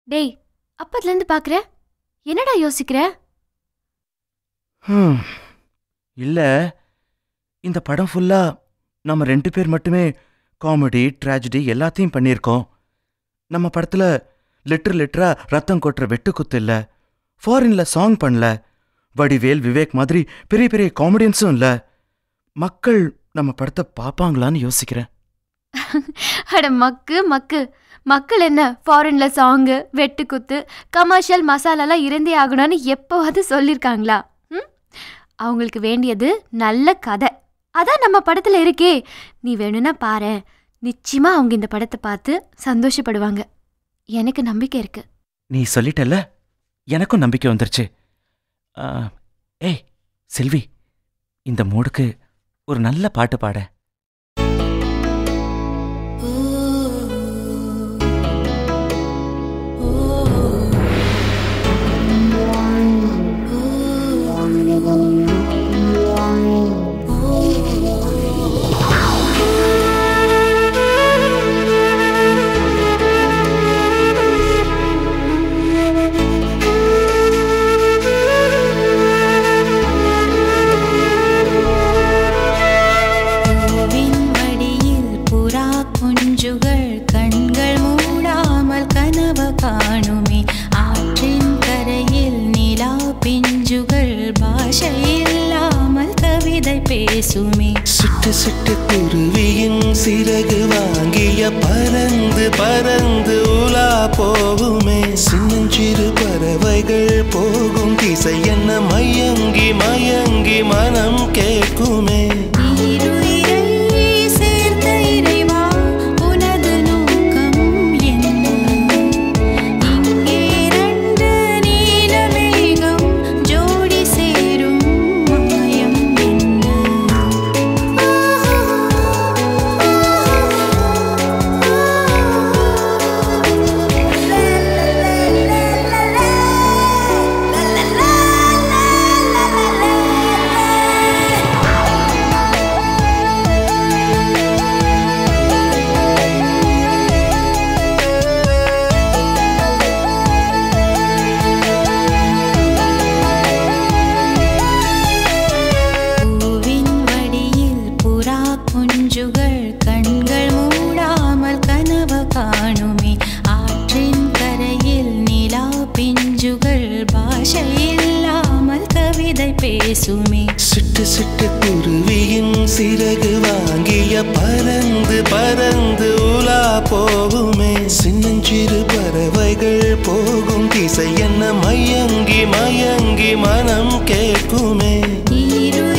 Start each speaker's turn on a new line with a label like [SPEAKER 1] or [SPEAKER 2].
[SPEAKER 1] டேய் அப்பத்துலேருந்து பார்க்குற என்னடா யோசிக்கிற
[SPEAKER 2] ஹம். இல்ல இந்த படம் ஃபுல்லா நம்ம ரெண்டு பேர் மட்டுமே காமெடி ட்ராஜடி எல்லாத்தையும் பண்ணியிருக்கோம் நம்ம படத்துல லிட்டர் லிட்டரா ரத்தம் கொட்டுற வெட்டுக்குத்து இல்ல ஃபாரின்ல சாங் பண்ணல வடிவேல் விவேக் மாதிரி பெரிய பெரிய காமெடியன்ஸும் இல்ல மக்கள் நம்ம படத்தை பார்ப்பாங்களான்னு யோசிக்கிறேன்
[SPEAKER 1] அட மக்கு மக்கு மக்கள் என்ன ஃபாரின்ல சாங்கு வெட்டுக்குத்து கமர்ஷியல் மசாலாலாம் இருந்தே ஆகணும்னு எப்போவாது சொல்லியிருக்காங்களா ம் அவங்களுக்கு வேண்டியது நல்ல கதை அதான் நம்ம படத்தில் இருக்கே நீ வேணும்னா பாரு நிச்சயமா அவங்க இந்த படத்தை பார்த்து சந்தோஷப்படுவாங்க எனக்கு நம்பிக்கை இருக்கு
[SPEAKER 2] நீ சொல்லிட்டல்ல எனக்கும் நம்பிக்கை வந்துருச்சு ஆ, ஏய் செல்வி இந்த மூடுக்கு ஒரு நல்ல பாட்டு பாட
[SPEAKER 3] பூவின் மடியில் புறா குஞ்சுகள் கண்கள் மூடாமல் கனவு காணுமே ஆற்றின் கரையில் நிலா பிஞ்சுகள் பாஷை இல்லாமல் கவிதை பேசுமே
[SPEAKER 4] சிட்டு சிட்டு குருவியின் சிறகு வாங்கிய பறந்து பறந்து உலா போகுமே சின்னஞ்சிறு பறவைகள் போகும் திசை என்ன மயங்கி மயங்கி மனம் கேட்குமே
[SPEAKER 3] ஈருயிரை சேர்த்த இறைவா உனது நோக்கம் என்ன இங்கே ரெண்டு நீலமேகம் ஜோடி சேரும் மாயம் என்ன பூவின் வடியில் புறா குஞ்சுகள் கண்கள் மூடாமல் கனவு காணுமே ஆற்றின் கரையில் நிலா பிஞ்சுகள் பாஷை இல்லாமல் கவிதை பேசுமே
[SPEAKER 4] சிட்டு சிட்டு குருவியின் சிறகு வாங்கிய பறந்து பறந்து உலா போகுமே சின்னஞ்சிறு பறவைகள் போகும் திசை என்ன மயங்கி மயங்கி மனம் கேட்குமே
[SPEAKER 3] ஈரு